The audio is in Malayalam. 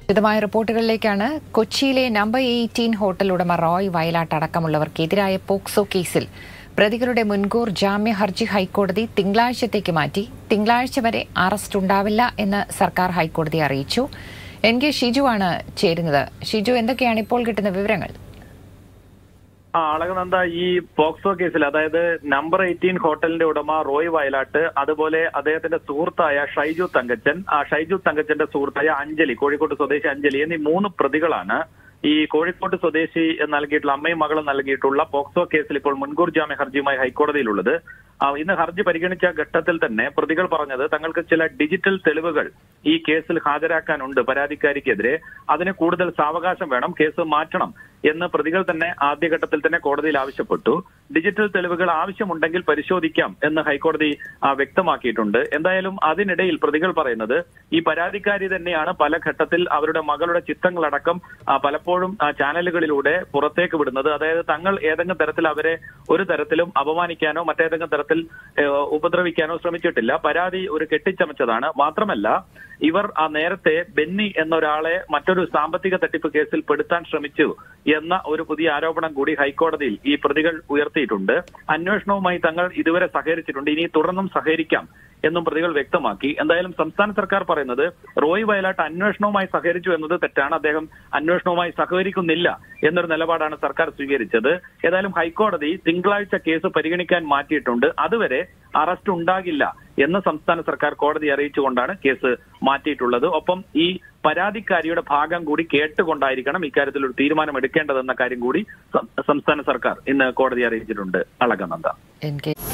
വിശദമായ റിപ്പോർട്ടുകളിലേക്കാണ് കൊച്ചിയിലെ നമ്പർ എയ്റ്റീൻ ഹോട്ടൽ ഉടമ റോയ് വയലാട്ട് അടക്കമുള്ളവർക്കെതിരായ പോക്സോ കേസിൽ പ്രതികളുടെ മുൻകൂർ ജാമ്യ ഹർജി ഹൈക്കോടതി തിങ്കളാഴ്ചത്തേക്ക് മാറ്റി തിങ്കളാഴ്ച വരെ അറസ്റ്റ് ഉണ്ടാവില്ല എന്ന് സർക്കാർ ഹൈക്കോടതിയെ അറിയിച്ചു എൻ കെ ഷിജുവാണ് ചേരുന്നത് ഷിജു എന്തൊക്കെയാണ് ഇപ്പോൾ കിട്ടുന്ന വിവരങ്ങൾ ആ അളകനന്ദ ഈ പോക്സോ കേസിൽ അതായത് നമ്പർ എയ്റ്റീൻ ഹോട്ടലിന്റെ ഉടമ റോയ് വയലാട്ട് അതുപോലെ അദ്ദേഹത്തിന്റെ സുഹൃത്തായ ഷൈജു തങ്കച്ചൻ ആ ഷൈജു തങ്കച്ചന്റെ സുഹൃത്തായ അഞ്ജലി കോഴിക്കോട് സ്വദേശി അഞ്ജലി എന്നീ മൂന്ന് പ്രതികളാണ് ഈ കോഴിക്കോട് സ്വദേശി നൽകിയിട്ടുള്ള അമ്മയും മകളും നൽകിയിട്ടുള്ള പോക്സോ കേസിൽ ഇപ്പോൾ മുൻകൂർ ജാമ്യ ഹർജിയുമായി ഹൈക്കോടതിയിലുള്ളത് ആ, ഇന്ന് ഹർജി പരിഗണിച്ച ഘട്ടത്തിൽ തന്നെ പ്രതികൾ പറഞ്ഞത് തങ്ങൾക്ക് ചില ഡിജിറ്റൽ തെളിവുകൾ ഈ കേസിൽ ഹാജരാക്കാനുണ്ട് പരാതിക്കാരിക്കെതിരെ അതിന് കൂടുതൽ സാവകാശം വേണം കേസ് മാറ്റണം എന്ന് പ്രതികൾ തന്നെ ആദ്യഘട്ടത്തിൽ തന്നെ കോടതിയിൽ ആവശ്യപ്പെട്ടു ഡിജിറ്റൽ തെളിവുകൾ ആവശ്യമുണ്ടെങ്കിൽ പരിശോധിക്കാം എന്ന് ഹൈക്കോടതി ആ, വ്യക്തമാക്കിയിട്ടുണ്ട് എന്തായാലും അതിനിടയിൽ പ്രതികൾ പറയുന്നത് ഈ പരാതിക്കാരി തന്നെയാണ് പല ഘട്ടത്തിൽ അവരുടെ മകളുടെ ചിത്രങ്ങളടക്കം ആ, പലപ്പോഴും ആ, ചാനലുകളിലൂടെ പുറത്തേക്ക് വിടുന്നത് അതായത് തങ്ങൾ ഏതെങ്കിലും തരത്തിൽ അവരെ ഒരു തരത്തിലും അപമാനിക്കാനോ മറ്റേതെങ്കിലും തരത്തിൽ ഏഹ്, ഉപദ്രവിക്കാനോ ശ്രമിച്ചിട്ടില്ല പരാതി ഒരു കെട്ടിച്ചമച്ചതാണ് മാത്രമല്ല ഇവർ ആ നേരത്തെ ബെന്നി എന്നൊരാളെ മറ്റൊരു സാമ്പത്തിക തട്ടിപ്പ് കേസിൽ പെടുത്താൻ ശ്രമിച്ചു എന്ന ഒരു പുതിയ ആരോപണം കൂടി ഹൈക്കോടതിയിൽ ഈ പ്രതികൾ ഉയർത്തിയിട്ടുണ്ട് അന്വേഷണവുമായി തങ്ങൾ ഇതുവരെ സഹകരിച്ചിട്ടുണ്ട് ഇനി തുടർന്നും സഹകരിക്കാം എന്നും പ്രതികൾ വ്യക്തമാക്കി എന്തായാലും സംസ്ഥാന സർക്കാർ പറയുന്നത് റോയ് വയലാട്ട് അന്വേഷണവുമായി സഹകരിച്ചു എന്നത് തെറ്റാണ് അദ്ദേഹം അന്വേഷണവുമായി സഹകരിക്കുന്നില്ല എന്നൊരു നിലപാടാണ് സർക്കാർ സ്വീകരിച്ചത് ഏതായാലും ഹൈക്കോടതി തിങ്കളാഴ്ച കേസ് പരിഗണിക്കാൻ മാറ്റിയിട്ടുണ്ട് അതുവരെ അറസ്റ്റ് ഉണ്ടാകില്ല എന്ന് സംസ്ഥാന സർക്കാർ കോടതി അറിയിച്ചുകൊണ്ടാണ് കേസ് മാറ്റിയിട്ടുള്ളത് ഒപ്പം ഈ പരാതിക്കാരിയുടെ ഭാഗം കൂടി കേട്ടുകൊണ്ടായിരിക്കണം ഇക്കാര്യത്തിൽ ഒരു തീരുമാനം എടുക്കേണ്ടതെന്ന കാര്യം കൂടി സം- സംസ്ഥാന സർക്കാർ ഇന്ന് കോടതി അറിയിച്ചിട്ടുണ്ട് അളകനന്ദ എൻ കെ